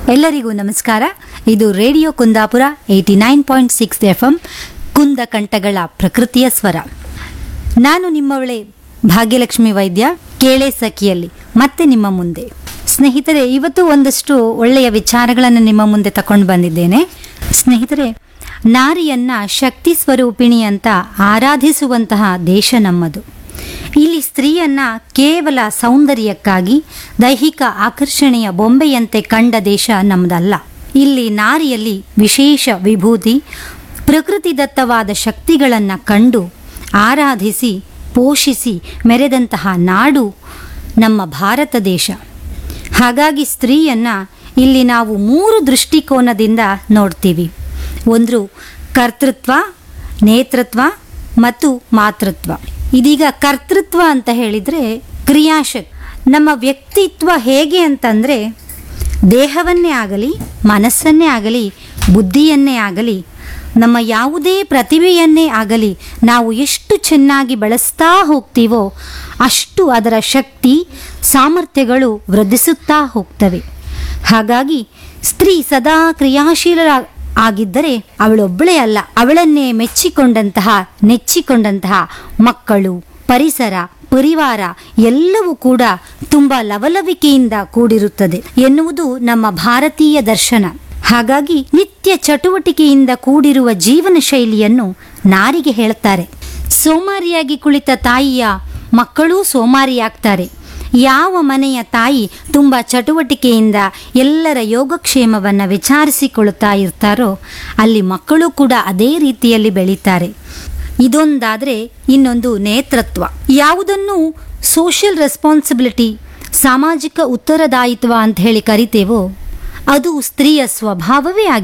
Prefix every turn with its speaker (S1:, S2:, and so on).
S1: ಎಲ್ಲರಿಗೂ ನಮಸ್ಕಾರ ಇದು radio Kundapura eighty nine point six F M ಕುಂದ ಕಂಠಗಳ ಪ್ರಕೃತಿಯ ಸ್ವರ ನಾನು ನಿಮ್ಮವಳೆ ಭಾಗ್ಯಲಕ್ಷ್ಮಿ ವೈದ್ಯ ಕೇಳೆ ಸಖಿಯಲ್ಲಿ ಮತ್ತೆ ನಿಮ್ಮ ಮುಂದೆ ಸ್ನೇಹಿತರೆ ಇವತ್ತು ಒಂದಷ್ಟು ಒಳ್ಳೆಯ ವಿಚಾರಗಳನ್ನು ನಿಮ್ಮ ಮುಂದೆ ತಕೊಂಡು ಬಂದಿದ್ದೇನೆ ಸ್ನೇಹಿತರೆ ನಾರಿಯನ್ನ ಶಕ್ತಿ ಸ್ವರೂಪಿಣಿ ಅಂತ ಆರಾಧಿಸುವಂತಹ ದೇಶ ನಮ್ಮದು ಇಲ್ಲಿ ಸ್ತ್ರೀಯನ್ನ ಕೇವಲ ಸೌಂದರ್ಯಕ್ಕಾಗಿ ದೈಹಿಕ ಆಕರ್ಷಣೆಯ ಬೊಂಬೆಯಂತೆ ಕಂಡ ದೇಶ ನಮ್ಮದಲ್ಲ ಇಲ್ಲಿ ನಾರಿಯಲ್ಲಿ ವಿಶೇಷ ವಿಭೂತಿ ಪ್ರಕೃತಿದತ್ತವಾದ ಶಕ್ತಿಗಳನ್ನು ಕಂಡು ಆರಾಧಿಸಿ ಪೋಷಿಸಿ ಮೆರೆದಂತಹ ನಾಡು ನಮ್ಮ ಭಾರತ ದೇಶ ಹಾಗಾಗಿ ಸ್ತ್ರೀಯನ್ನ ಇಲ್ಲಿ ನಾವು ಮೂರು ದೃಷ್ಟಿಕೋನದಿಂದ ನೋಡ್ತೀವಿ ಒಂದು ಕರ್ತೃತ್ವ ನೇತೃತ್ವ ಮತ್ತು ಮಾತೃತ್ವ ಇದೀಗ ಕರ್ತೃತ್ವ ಅಂತ ಹೇಳಿದರೆ ಕ್ರಿಯಾಶಕ್ ನಮ್ಮ ವ್ಯಕ್ತಿತ್ವ ಹೇಗೆ ಅಂತಂದರೆ ದೇಹವನ್ನೇ ಆಗಲಿ ಮನಸ್ಸನ್ನೇ ಆಗಲಿ ಬುದ್ಧಿಯನ್ನೇ ಆಗಲಿ ನಮ್ಮ ಯಾವುದೇ ಪ್ರತಿಭೆಯನ್ನೇ ಆಗಲಿ ನಾವು ಎಷ್ಟು ಚೆನ್ನಾಗಿ ಬಳಸ್ತಾ ಹೋಗ್ತೀವೋ ಅಷ್ಟು ಅದರ ಶಕ್ತಿ ಸಾಮರ್ಥ್ಯಗಳು ವೃದ್ಧಿಸುತ್ತಾ ಹೋಗ್ತವೆ ಹಾಗಾಗಿ ಸ್ತ್ರೀ ಸದಾ ಕ್ರಿಯಾಶೀಲ ಆಗಿದ್ದರೆ ಅವಳೊಬ್ಬಳೇ ಅಲ್ಲ ಅವಳನ್ನೇ ಮೆಚ್ಚಿಕೊಂಡಂತಹ ನೆಚ್ಚಿಕೊಂಡಂತಹ ಮಕ್ಕಳು ಪರಿಸರ ಪರಿವಾರ ಎಲ್ಲವೂ ಕೂಡ ತುಂಬ ಲವಲವಿಕೆಯಿಂದ ಕೂಡಿರುತ್ತದೆ ಎನ್ನುವುದು ನಮ್ಮ ಭಾರತೀಯ ದರ್ಶನ ಹಾಗಾಗಿ ನಿತ್ಯ ಚಟುವಟಿಕೆಯಿಂದ ಕೂಡಿರುವ ಜೀವನ ಶೈಲಿಯನ್ನು ನಾರಿಗೆ ಹೇಳ್ತಾರೆ ಸೋಮಾರಿಯಾಗಿ ಕುಳಿತ ತಾಯಿಯ ಮಕ್ಕಳೂ ಸೋಮಾರಿಯಾಗ್ತಾರೆ ಯಾವ ಮನೆಯ ತಾಯಿ ತುಂಬ ಚಟುವಟಿಕೆಯಿಂದ ಎಲ್ಲರ ಯೋಗಕ್ಷೇಮವನ್ನು ವಿಚಾರಿಸಿಕೊಳ್ಳುತ್ತಾ ಇರ್ತಾರೋ ಅಲ್ಲಿ ಮಕ್ಕಳು ಕೂಡ ಅದೇ ರೀತಿಯಲ್ಲಿ ಬೆಳೀತಾರೆ ಇದೊಂದಾದರೆ ಇನ್ನೊಂದು ನೇತೃತ್ವ ಯಾವುದನ್ನು ಸೋಷಿಯಲ್ ರೆಸ್ಪಾನ್ಸಿಬಿಲಿಟಿ ಸಾಮಾಜಿಕ ಉತ್ತರದಾಯಿತ್ವ ಅಂತ ಹೇಳಿ ಕರಿತೇವೋ ಅದು ಸ್ತ್ರೀಯ ಸ್ವಭಾವವೇ ಆಗಿದೆ